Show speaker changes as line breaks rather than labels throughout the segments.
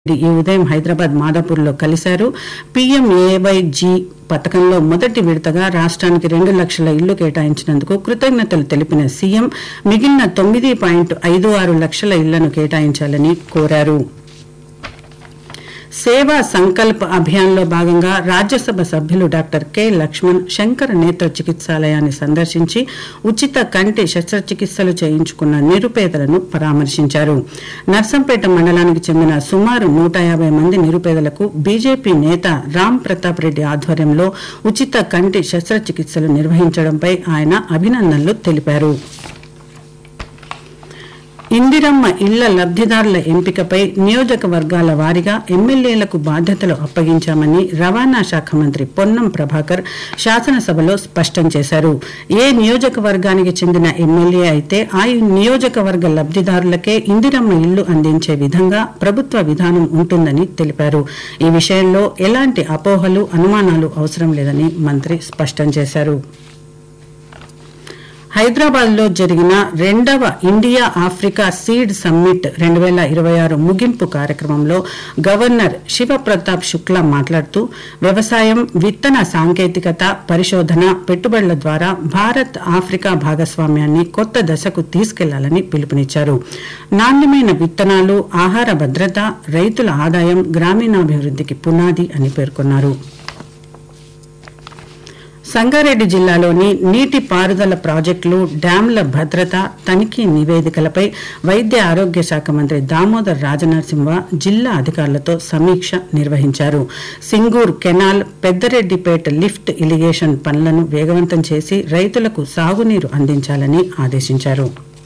ఈ ఉదయం హైదరాబాద్ మాదాపూర్లో కలిశారు పీఎంఏవైజీ పథకంలో మొదటి విడతగా రాష్ట్రానికి రెండు లక్షల ఇళ్లు కేటాయించినందుకు కృతజ్ఞతలు తెలిపిన సీఎం మిగిలిన తొమ్మిది పాయింట్ ఐదు ఆరు లక్షల ఇళ్లను కేటాయించాలని కోరారు సేవా సంకల్ప్ అభియాన్లో భాగంగా రాజ్యసభ సభ్యులు డాక్టర్ కె లక్ష్మణ్ శంకర నేత్ర చికిత్సాలయాన్ని సందర్శించి ఉచిత కంటి శస్త్రచికిత్సలు చేయించుకున్న నిరుపేదలను పరామర్శించారు నర్సంపేట మండలానికి చెందిన సుమారు నూట యాభై మంది నిరుపేదలకు బీజేపీ నేత రామ్ ప్రతాప్ రెడ్డి ఆధ్వర్యంలో ఉచిత కంటి శస్త్రచికిత్సలు నిర్వహించడంపై ఆయన అభినందనలు తెలిపారు ఇందిరమ్మ ఇళ్ల లబ్ధిదారుల ఎంపికపై నియోజకవర్గాల వారీగా ఎమ్మెల్యేలకు బాధ్యతలు అప్పగించామని రవాణా శాఖ మంత్రి పొన్నం ప్రభాకర్ శాసనసభలో స్పష్టం చేశారు ఏ నియోజకవర్గానికి చెందిన ఎమ్మెల్యే అయితే ఆ నియోజకవర్గ లబ్ధిదారులకే ఇందిరమ్మ ఇళ్లు అందించే విధంగా ప్రభుత్వ విధానం ఉంటుందని తెలిపారు ఈ విషయంలో ఎలాంటి అపోహలు అనుమానాలు అవసరం లేదని మంత్రి స్పష్టం చేశారు హైదరాబాద్ లో జరిగిన రెండవ ఇండియా ఆఫ్రికా సీడ్ సమ్మిట్ రెండు వేల ఇరవై ఆరు ముగింపు కార్యక్రమంలో గవర్నర్ శివప్రతాప్ శుక్లా మాట్లాడుతూ వ్యవసాయం విత్తన సాంకేతికత పరిశోధన పెట్టుబడుల ద్వారా భారత్ ఆఫ్రికా భాగస్వామ్యాన్ని కొత్త దశకు తీసుకెళ్లాలని పిలుపునిచ్చారు నాణ్యమైన విత్తనాలు ఆహార భద్రత రైతుల ఆదాయం గ్రామీణాభివృద్ధికి పునాది అని పేర్కొన్నారు సంగారెడ్డి జిల్లాలోని నీటి పారుదల ప్రాజెక్టులు డ్యాంల భద్రత తనిఖీ నివేదికలపై వైద్య ఆరోగ్య శాఖ మంత్రి దామోదర్ రాజనరసింహ జిల్లా అధికారులతో సమీక్ష నిర్వహించారు Singur canal Peddareddypeta lift irrigation పనులను వేగవంతం చేసి రైతులకు సాగునీరు అందించాలని ఆదేశించారు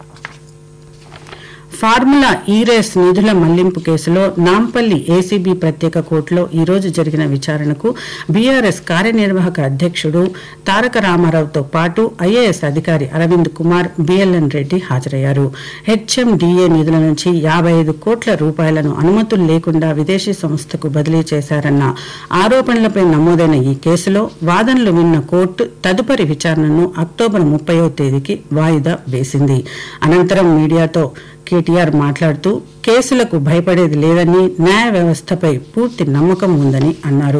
ఫార్ములా ఈ రేస్ నిధుల మళ్లింపు కేసులో నాంపల్లి ఏసీబీ ప్రత్యేక కోర్టులో ఈ రోజు జరిగిన విచారణకు బీఆర్ఎస్ కార్యనిర్వాహక అధ్యక్షుడు తారక రామారావుతో పాటు ఐఏఎస్ అధికారి అరవింద్ కుమార్ బిఎల్ఎన్ రెడ్డి హాజరయ్యారు హెచ్ఎండిఏ నిధుల నుంచి యాభై ఐదు కోట్ల రూపాయలను అనుమతులు లేకుండా విదేశీ సంస్థకు బదిలీ చేశారన్న ఆరోపణలపై నమోదైన ఈ కేసులో వాదనలు విన్న కోర్టు తదుపరి విచారణను అక్టోబర్ ముప్పయో తేదీకి వాయిదా వేసింది అనంతరం మీడియాతో కేటీఆర్ మాట్లాడుతూ కేసులకు భయపడేది లేదని న్యాయ వ్యవస్థపై పూర్తి నమ్మకం ఉందని అన్నారు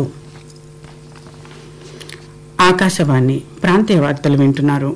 ఆకాశవాణి ప్రాంతీయ వార్తలు వింటున్నారు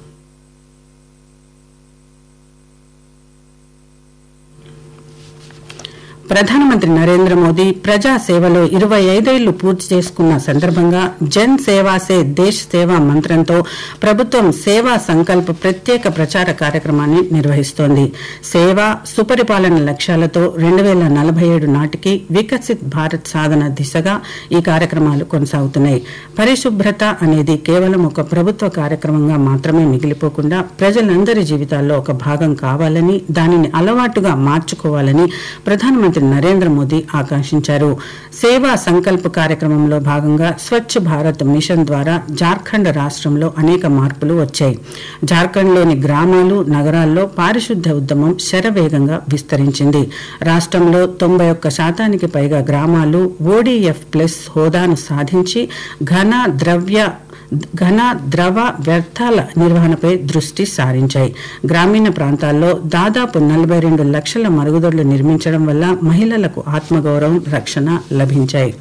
ప్రధానమంత్రి నరేంద్ర మోదీ ప్రజా సేవలో ఇరవై ఐదేళ్లు పూర్తి చేసుకున్న సందర్భంగా జన్ సేవా సే దేశ్ సేవా మంత్రంతో ప్రభుత్వం సేవా సంకల్ప్ ప్రత్యేక ప్రచార కార్యక్రమాన్ని నిర్వహిస్తోంది సేవ సుపరిపాలన లక్ష్యాలతో రెండు వేల నలభై ఏడు నాటికి వికసిత్ భారత్ సాధన దిశగా ఈ కార్యక్రమాలు కొనసాగుతున్నాయి పరిశుభ్రత అనేది కేవలం ఒక ప్రభుత్వ కార్యక్రమంగా మాత్రమే మిగిలిపోకుండా ప్రజలందరి జీవితాల్లో ఒక భాగం కావాలని దానిని అలవాటుగా మార్చుకోవాలని ప్రధానమంత్రి నరేంద్ర మోదీ ఆకాంక్షించారు సేవా సంకల్ప్ కార్యక్రమంలో భాగంగా స్వచ్ఛ భారత్ మిషన్ ద్వారా జార్ఖండ్ రాష్ట్రంలో అనేక మార్పులు వచ్చాయి జార్ఖండ్లోని గ్రామాలు నగరాల్లో పారిశుద్ధ్య ఉద్యమం శరవేగంగా విస్తరించింది రాష్ట్రంలో తొంభై ఒక్క శాతానికి పైగా గ్రామాలు ఓడీఎఫ్ ప్లస్ హోదాను సాధించి ఘన ద్రవ్య ఘన ద్రవ వ్యర్థాల నిర్వహణపై దృష్టి సారించాయి గ్రామీణ ప్రాంతాల్లో దాదాపు నలభై రెండు లక్షల మరుగుదొడ్లు నిర్మించడం వల్ల మహిళలకు ఆత్మగౌరవం రక్షణ లభించాయి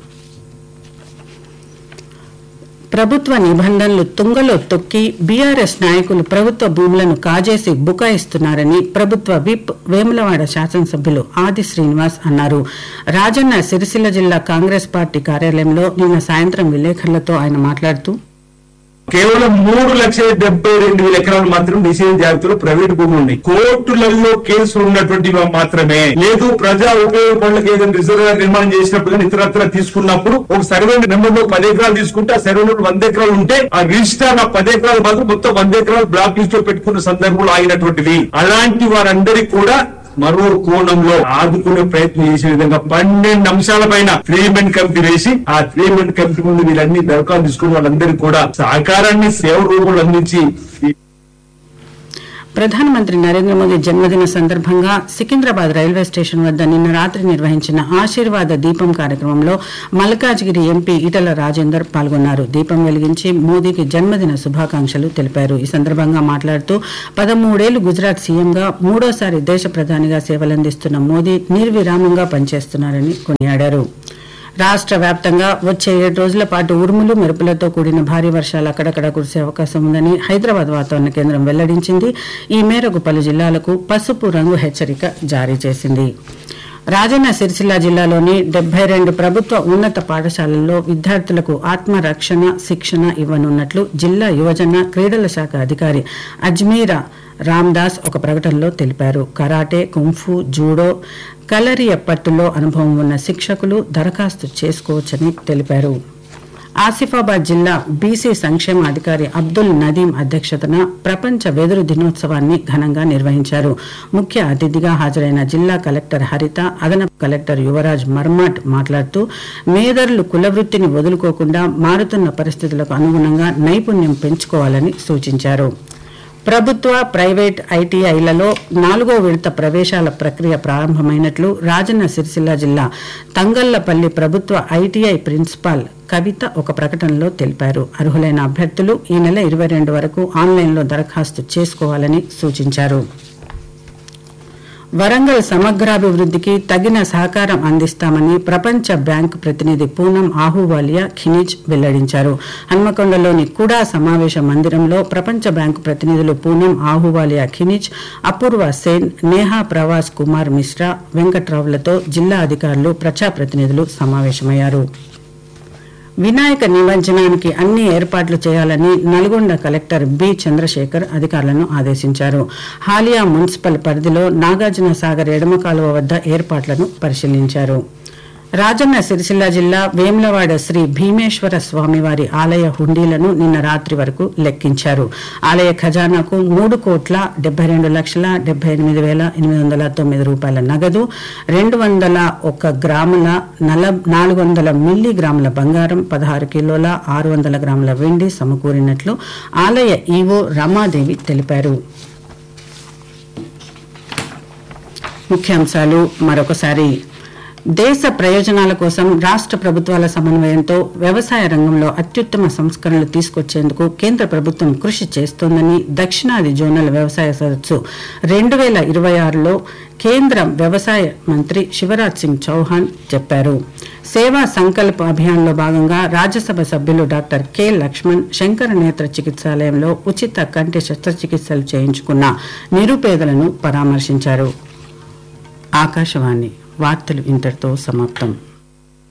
ప్రభుత్వ నిబంధనలు తుంగలో తొక్కి బీఆర్ఎస్ నాయకులు ప్రభుత్వ భూములను కాజేసి బుకాయిస్తున్నారని ప్రభుత్వ విప్ వేములవాడ శాసనసభ్యులు ఆది శ్రీనివాస్ అన్నారు రాజన్న సిరిసిల్ల జిల్లా కాంగ్రెస్ పార్టీ కార్యాలయంలో నిన్న సాయంత్రం విలేకరులతో ఆయన మాట్లాడుతూ
కేవలం మూడు లక్షల డెబ్బై రెండు వేల ఎకరాలు మాత్రం నిషేధ జాబితాలో ప్రైవేట్ భూములు ఉన్నాయి కోర్టులలో కేసులు ఉన్నటువంటి మాత్రమే లేదు ప్రజా ఉపయోగ పనులకు ఏదైనా రిజర్వ్ నిర్మాణం చేసినప్పుడు కానీ ఇతరత్ర తీసుకున్నప్పుడు ఒక సర్వే నెంబర్ లో పది ఎకరాలు తీసుకుంటే ఆ సర్వే నెంబర్ వంద ఎకరాలు ఉంటే ఆ రిజిస్టర్ ఆ పది ఎకరాలు మాత్రం మొత్తం వంద ఎకరాలు బ్లాక్ లిస్ట్ లో పెట్టుకున్న సందర్భంలో ఆగినటువంటివి అలాంటి వారందరికీ కూడా మరో కోణంలో ఆదుకునే ప్రయత్నం చేసే విధంగా పన్నెండు అంశాల పైన త్రీ మెన్ కమిటీ వేసి ఆ త్రీ మెన్ కమిటీ ముందు వీళ్ళన్ని దరఖాస్తు తీసుకున్న వాళ్ళందరికీ కూడా సహకారాన్ని సేవ రూపంలో అందించి ఈ
ప్రధానమంత్రి నరేంద్ర మోదీ జన్మదిన సందర్భంగా సికింద్రాబాద్ రైల్వే స్టేషన్ వద్ద నిన్న రాత్రి నిర్వహించిన ఆశీర్వాద దీపం కార్యక్రమంలో మల్కాజ్గిరి ఎంపీ ఈటల రాజేందర్ పాల్గొన్నారు దీపం వెలిగించి మోదీకి జన్మదిన శుభాకాంక్షలు తెలిపారు ఈ సందర్భంగా మాట్లాడుతూ పదమూడేళ్లు గుజరాత్ సీఎంగా మూడోసారి దేశ ప్రధానిగా సేవలందిస్తున్న మోదీ నిర్విరామంగా పనిచేస్తున్నారని కొనియాడారు రాష్ట్ర వ్యాప్తంగా వచ్చే ఏడు రోజుల పాటు ఉరుములు మెరుపులతో కూడిన భారీ వర్షాలు అక్కడక్కడ కురిసే అవకాశం ఉందని హైదరాబాద్ వాతావరణ కేంద్రం వెల్లడించింది ఈ మేరకు పలు జిల్లాలకు పసుపు రంగు హెచ్చరిక జారీ చేసింది రాజన్న సిరిసిల్ల జిల్లాలోని డెబ్బై రెండు ప్రభుత్వ ఉన్నత పాఠశాలల్లో విద్యార్థులకు ఆత్మరక్షణ శిక్షణ ఇవ్వనున్నట్లు జిల్లా యువజన క్రీడల శాఖ అధికారి అజ్మీరా రామ్దాస్ ఒక ప్రకటనలో తెలిపారు కరాటే కుంఫు జూడో కలరియ పట్టులో అనుభవం ఉన్న శిక్షకులు దరఖాస్తు చేసుకోవచ్చని తెలిపారు ఆసిఫాబాద్ జిల్లా బీసీ సంక్షేమ అధికారి అబ్దుల్ నదీం అధ్యక్షతన ప్రపంచ వెదురు దినోత్సవాన్ని ఘనంగా నిర్వహించారు ముఖ్య అతిథిగా హాజరైన జిల్లా కలెక్టర్ హరిత అదనపు కలెక్టర్ యువరాజ్ మర్మాట్ మాట్లాడుతూ మేదర్లు కులవృత్తిని వదులుకోకుండా మారుతున్న పరిస్థితులకు అనుగుణంగా నైపుణ్యం పెంచుకోవాలని సూచించారు ప్రభుత్వ ప్రైవేట్ ఐటీఐలలో నాలుగో విడత ప్రవేశాల ప్రక్రియ ప్రారంభమైనట్లు రాజన్న సిరిసిల్ల జిల్లా తంగళ్లపల్లి ప్రభుత్వ ఐటీఐ ప్రిన్సిపాల్ కవిత ఒక ప్రకటనలో తెలిపారు అర్హులైన అభ్యర్థులు ఈ నెల ఇరవై రెండు వరకు ఆన్లైన్లో దరఖాస్తు చేసుకోవాలని సూచించారు వరంగల్ సమగ్రాభివృద్ధికి తగిన సహకారం అందిస్తామని ప్రపంచ బ్యాంక్ ప్రతినిధి పూనం ఆహువాలియా ఖినిజ్ వెల్లడించారు హన్మకొండలోని కుడా సమావేశ మందిరంలో ప్రపంచ బ్యాంకు ప్రతినిధులు పూనం ఆహువాలియా ఖినిజ్ అపూర్వ సేన్ నేహా ప్రవాస్ కుమార్ మిశ్రా వెంకట్రావులతో జిల్లా అధికారులు ప్రజాప్రతినిధులు సమావేశమయ్యారు వినాయక నిమజ్జనానికి అన్ని ఏర్పాట్లు చేయాలని నల్గొండ కలెక్టర్ బి చంద్రశేఖర్ అధికారులను ఆదేశించారు హాలియా మున్సిపల్ పరిధిలో నాగార్జున సాగర్ ఎడమ కాలువ వద్ద ఏర్పాట్లను పరిశీలించారు రాజన్న సిరిసిల్ల జిల్లా వేములవాడ శ్రీ భీమేశ్వర స్వామివారి ఆలయ హుండీలను నిన్న రాత్రి వరకు లెక్కించారు ఆలయ ఖజానాకు మూడు కోట్ల డెబ్బై రెండు లక్షల డెబ్బై ఎనిమిది వేల ఎనిమిది వందల తొమ్మిది రూపాయల నగదు రెండు వందల ఒక్క గ్రాముల నల నాలుగు వందల మిల్లీ గ్రాముల బంగారం పదహారు కిలోల ఆరు వందల గ్రాముల వెండి సమకూరినట్లు ఆలయ ఈవో రమాదేవి తెలిపారు ముఖ్యాంశాలు మరొకసారి దేశ ప్రయోజనాల కోసం రాష్ట్ర ప్రభుత్వాల సమన్వయంతో వ్యవసాయ రంగంలో అత్యుత్తమ సంస్కరణలు తీసుకొచ్చేందుకు కేంద్ర ప్రభుత్వం కృషి చేస్తోందని దక్షిణాది జోనల్ వ్యవసాయ సదస్సు రెండు వేల ఇరవై ఆరులో కేంద్ర వ్యవసాయ మంత్రి శివరాజ్ సింగ్ చౌహాన్ చెప్పారు సేవా సంకల్ప్ అభియాన్లో భాగంగా రాజ్యసభ సభ్యులు డాక్టర్ కె లక్ష్మణ్ శంకర నేత్ర చికిత్సాలయంలో ఉచిత కంటి శస్త్రచికిత్సలు చేయించుకున్న నిరుపేదలను పరామర్శించారు ఆకాశవాణి వార్తలు ఇంతటితో సమాప్తం